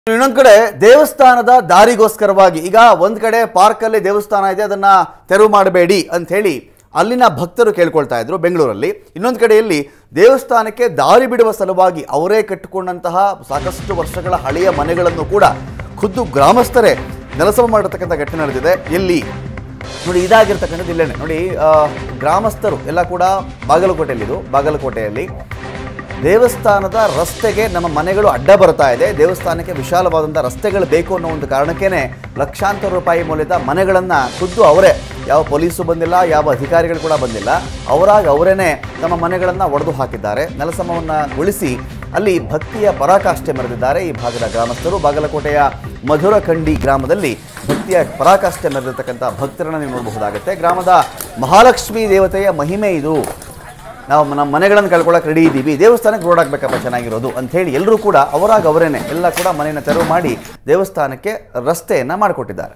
ಇನ್ನೊಂದ್ ಕಡೆ ದೇವಸ್ಥಾನದ ದಾರಿಗೋಸ್ಕರವಾಗಿ ಈಗ ಒಂದ್ ಕಡೆ ಪಾರ್ಕ್ ಅಲ್ಲಿ ದೇವಸ್ಥಾನ ಇದೆ ಅದನ್ನ ತೆರವು ಮಾಡಬೇಡಿ ಅಂತ ಹೇಳಿ ಅಲ್ಲಿನ ಭಕ್ತರು ಕೇಳ್ಕೊಳ್ತಾ ಇದ್ರು ಬೆಂಗಳೂರಲ್ಲಿ ಇನ್ನೊಂದು ಕಡೆಯಲ್ಲಿ ದೇವಸ್ಥಾನಕ್ಕೆ ದಾರಿ ಬಿಡುವ ಸಲುವಾಗಿ ಅವರೇ ಕಟ್ಟಿಕೊಂಡಂತಹ ಸಾಕಷ್ಟು ವರ್ಷಗಳ ಹಳೆಯ ಮನೆಗಳನ್ನು ಕೂಡ ಖುದ್ದು ಗ್ರಾಮಸ್ಥರೇ ನೆಲಸಮ ಮಾಡಿರ್ತಕ್ಕಂಥ ಘಟನೆ ನಡೆದಿದೆ ಎಲ್ಲಿ ನೋಡಿ ಇದಾಗಿರ್ತಕ್ಕಂಥದ್ದು ಇಲ್ಲೇನೆ ನೋಡಿ ಆ, ಗ್ರಾಮಸ್ಥರು ಎಲ್ಲ ಕೂಡ ಬಾಗಲಕೋಟೆಯಲ್ಲಿದು ಬಾಗಲಕೋಟೆಯಲ್ಲಿ ದೇವಸ್ಥಾನದ ರಸ್ತೆಗೆ ನಮ್ಮ ಮನೆಗಳು ಅಡ್ಡ ಬರ್ತಾ ಇದೆ ದೇವಸ್ಥಾನಕ್ಕೆ ವಿಶಾಲವಾದಂಥ ರಸ್ತೆಗಳು ಬೇಕು ಅನ್ನೋ ಒಂದು ಕಾರಣಕ್ಕೇನೆ ಲಕ್ಷಾಂತರ ರೂಪಾಯಿ ಮೌಲ್ಯದ ಮನೆಗಳನ್ನು ಖುದ್ದು ಅವರೇ ಯಾವ ಪೊಲೀಸು ಬಂದಿಲ್ಲ ಯಾವ ಅಧಿಕಾರಿಗಳು ಕೂಡ ಬಂದಿಲ್ಲ ಅವರಾಗ ಅವರೇನೆ ತಮ್ಮ ಮನೆಗಳನ್ನು ಒಡೆದು ಹಾಕಿದ್ದಾರೆ ನೆಲಸಮವನ್ನು ಗೊಳಿಸಿ ಅಲ್ಲಿ ಭಕ್ತಿಯ ಪರಾಕಾಷ್ಠೆ ಮೆರೆದಿದ್ದಾರೆ ಈ ಭಾಗದ ಗ್ರಾಮಸ್ಥರು ಬಾಗಲಕೋಟೆಯ ಮಧುರಖಂಡಿ ಗ್ರಾಮದಲ್ಲಿ ಭಕ್ತಿಯ ಪರಾಕಾಷ್ಠೆ ಮೆರೆದಿರ್ತಕ್ಕಂಥ ಭಕ್ತರನ್ನು ನೀವು ನೋಡಬಹುದಾಗುತ್ತೆ ಗ್ರಾಮದ ಮಹಾಲಕ್ಷ್ಮಿ ದೇವತೆಯ ಮಹಿಮೆ ಇದು ನಾವು ನಮ್ಮ ಮನೆಗಳನ್ನು ಕಳ್ಕೊಳ್ಳೋಕೆ ರೆಡಿ ಇದ್ದೀವಿ ದೇವಸ್ಥಾನಕ್ಕೆ ರೋಡ್ ಹಾಕ್ಬೇಕಪ್ಪ ಚೆನ್ನಾಗಿರೋದು ಅಂತ ಹೇಳಿ ಎಲ್ಲರೂ ಕೂಡ ಅವರಾಗ ಅವರೇನೆ ಎಲ್ಲ ಕೂಡ ಮನೆಯನ್ನು ತೆರವು ಮಾಡಿ ದೇವಸ್ಥಾನಕ್ಕೆ ರಸ್ತೆಯನ್ನು ಮಾಡಿಕೊಟ್ಟಿದ್ದಾರೆ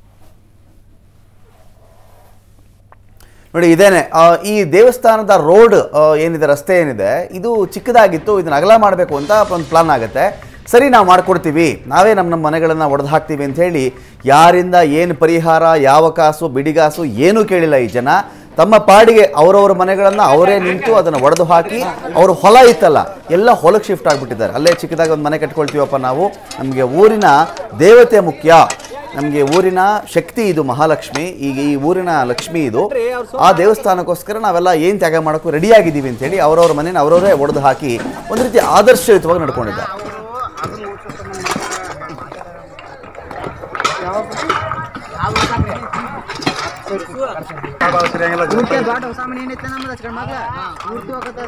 ನೋಡಿ ಇದೇನೆ ಆ, ಈ ದೇವಸ್ಥಾನದ ರೋಡ್ ಆ, ಏನಿದೆ ರಸ್ತೆ ಏನಿದೆ ಇದು ಚಿಕ್ಕದಾಗಿತ್ತು ಇದನ್ನ ಅಗಲ ಮಾಡಬೇಕು ಅಂತ ಒಂದು ಪ್ಲಾನ್ ಆಗುತ್ತೆ ಸರಿ ನಾವು ಮಾಡ್ಕೊಡ್ತೀವಿ ನಾವೇ ನಮ್ಮ ನಮ್ಮ ಮನೆಗಳನ್ನು ಒಡೆದು ಹಾಕ್ತೀವಿ ಅಂತ ಹೇಳಿ ಯಾರಿಂದ ಏನು ಪರಿಹಾರ ಯಾವ ಕಾಸು ಬಿಡಿಗಾಸು ಏನೂ ಕೇಳಿಲ್ಲ ಈ ಜನ ತಮ್ಮ ಪಾಡಿಗೆ ಅವರವರ ಮನೆಗಳನ್ನು ಅವರೇ ನಿಂತು ಅದನ್ನು ಒಡೆದು ಹಾಕಿ ಅವ್ರ ಹೊಲ ಇತ್ತಲ್ಲ ಎಲ್ಲ ಹೊಲಕ್ಕೆ ಶಿಫ್ಟ್ ಆಗಿಬಿಟ್ಟಿದ್ದಾರೆ ಅಲ್ಲೇ ಚಿಕ್ಕದಾಗಿ ಒಂದು ಮನೆ ಕಟ್ಕೊಳ್ತೀವಪ್ಪ ನಾವು ನಮಗೆ ಊರಿನ ದೇವತೆ ಮುಖ್ಯ ನಮಗೆ ಊರಿನ ಶಕ್ತಿ ಇದು ಮಹಾಲಕ್ಷ್ಮಿ ಈಗ ಈ ಊರಿನ ಲಕ್ಷ್ಮಿ ಇದು ಆ ದೇವಸ್ಥಾನಕ್ಕೋಸ್ಕರ ನಾವೆಲ್ಲ ಏನು ತ್ಯಾಗ ಮಾಡೋಕ್ಕೂ ರೆಡಿ ಆಗಿದ್ದೀವಿ ಅಂತೇಳಿ ಅವರವ್ರ ಮನೇನ ಅವರವರೇ ಒಡೆದು ಹಾಕಿ ಒಂದು ರೀತಿ ಆದರ್ಶಯುತವಾಗಿ ನಡ್ಕೊಂಡಿದ್ದಾರೆ ಉಳ್ಕೆ ದೊಡ್ಡ ಹೊಸ ಮನೆ ಏನೈತೆ ನಮ್ದು ಹಚ್ಕೊಂಡ್ ಮಗ ಪೂರ್ತಿ ಹೋಗತ್ತದ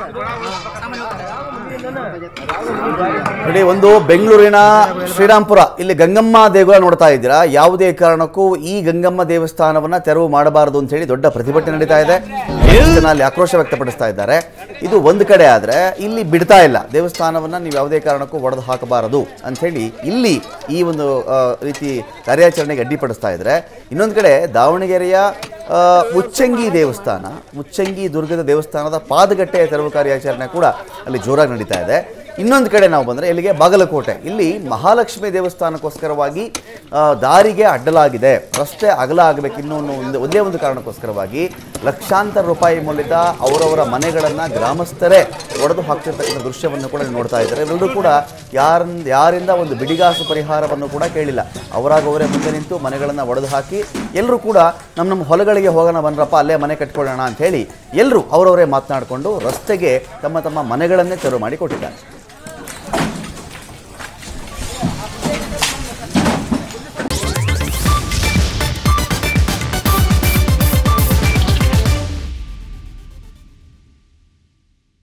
ನೋಡಿ ಒಂದು ಬೆಂಗಳೂರಿನ ಶ್ರೀರಾಮ್ಪುರ ಇಲ್ಲಿ ಗಂಗಮ್ಮ ದೇಗುಲ ನೋಡ್ತಾ ಇದ್ದೀರಾ ಯಾವುದೇ ಕಾರಣಕ್ಕೂ ಈ ಗಂಗಮ್ಮ ದೇವಸ್ಥಾನವನ್ನ ತೆರವು ಮಾಡಬಾರದು ಅಂತ ಹೇಳಿ ದೊಡ್ಡ ಪ್ರತಿಭಟನೆ ನಡೀತಾ ಇದೆ ಸಾಕಷ್ಟು ಜನ ಅಲ್ಲಿ ಆಕ್ರೋಶ ವ್ಯಕ್ತಪಡಿಸ್ತಾ ಇದ್ದಾರೆ ಇದು ಒಂದು ಕಡೆ ಆದ್ರೆ ಇಲ್ಲಿ ಬಿಡ್ತಾ ಇಲ್ಲ ದೇವಸ್ಥಾನವನ್ನ ನೀವು ಯಾವುದೇ ಕಾರಣಕ್ಕೂ ಒಡೆದು ಹಾಕಬಾರದು ಅಂತ ಹೇಳಿ ಇಲ್ಲಿ ಈ ಒಂದು ಆ, ರೀತಿ ಕಾರ್ಯಾಚರಣೆಗೆ ಅಡ್ಡಿಪಡಿಸ್ತಾ ಇದ್ರೆ ಇನ್ನೊಂದು ಕಡೆ ದಾವಣಗೆರೆಯ ಆ, ಮುಚ್ಚಂಗಿ ದೇವಸ್ಥಾನ ಮುಚ್ಚಂಗಿ ದುರ್ಗದ ದೇವಸ್ಥಾನದ ಪಾದಗಟ್ಟೆಯ ತೆರವು ಕಾರ್ಯಾಚರಣೆ ಕೂಡ ಅಲ್ಲಿ ಜೋರಾಗಿ ನಡೀತಾ ಇದೆ ಇನ್ನೊಂದು ಕಡೆ ನಾವು ಬಂದರೆ ಇಲ್ಲಿಗೆ ಬಾಗಲಕೋಟೆ ಇಲ್ಲಿ ಮಹಾಲಕ್ಷ್ಮಿ ದೇವಸ್ಥಾನಕ್ಕೋಸ್ಕರವಾಗಿ ಆ, ದಾರಿಗೆ ಅಡ್ಡಲಾಗಿದೆ ರಸ್ತೆ ಅಗಲ ಆಗಬೇಕು ಇನ್ನೂ ಒಂದು ಒಂದೇ ಒಂದು ಕಾರಣಕ್ಕೋಸ್ಕರವಾಗಿ ಲಕ್ಷಾಂತರ ರೂಪಾಯಿ ಮೌಲ್ಯದ ಅವರವರ ಮನೆಗಳನ್ನು ಗ್ರಾಮಸ್ಥರೇ ಒಡೆದು ಹಾಕ್ತಿರ್ತಕ್ಕಂಥ ದೃಶ್ಯವನ್ನು ಕೂಡ ನೀವು ನೋಡ್ತಾ ಇದ್ದಾರೆ ಎಲ್ಲರೂ ಕೂಡ ಯಾರಿಂದ ಯಾರಿಂದ ಒಂದು ಬಿಡಿಗಾಸು ಪರಿಹಾರವನ್ನು ಕೂಡ ಕೇಳಿಲ್ಲ ಅವರಾಗ ಅವರೇ ಮುಂದೆ ನಿಂತು ಮನೆಗಳನ್ನು ಒಡೆದು ಹಾಕಿ ಎಲ್ಲರೂ ಕೂಡ ನಮ್ಮ ನಮ್ಮ ಹೊಲಗಳಿಗೆ ಹೋಗೋಣ ಬನ್ರಪ್ಪ ಅಲ್ಲೇ ಮನೆ ಕಟ್ಕೊಳ್ಳೋಣ ಅಂತ ಹೇಳಿ ಎಲ್ಲರೂ ಅವರವರೇ ಮಾತನಾಡಿಕೊಂಡು ರಸ್ತೆಗೆ ತಮ್ಮ ತಮ್ಮ ಮನೆಗಳನ್ನೇ ತೆರವು ಮಾಡಿ ಕೊಟ್ಟಿದ್ದಾರೆ